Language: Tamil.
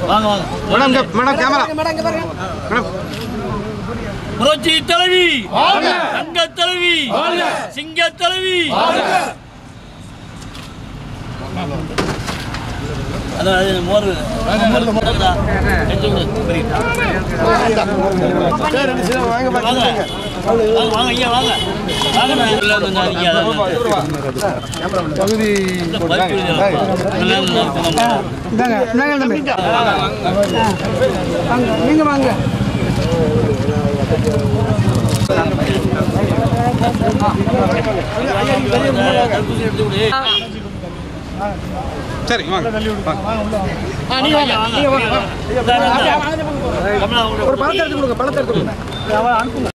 வாங்க வாங்க மேடம் இங்க மேடம் கேமரா மேடம் புரட்சி தலைவி தங்க தலைவி சிங்க தலைவி அதான் அது மோர் இருக்குதா? எடுத்து கொடு. வாங்க வாங்க வாங்க ஐயா வாங்க வாங்க நான் உள்ள வந்து நான் இங்க அதான் பகுதி இந்த பருப்பு இதெல்லாம் நல்லா இருக்குதாம்மா. நீங்க வாங்க தர்பூசணி எடுத்து கொடு. சரி வாங்க வாங்க நீங்க வாங்க நீங்க வாங்க கமலா, ஒரு பழத்தை எடுத்து கொடுங்க பழத்தை எடுத்து கொடுங்க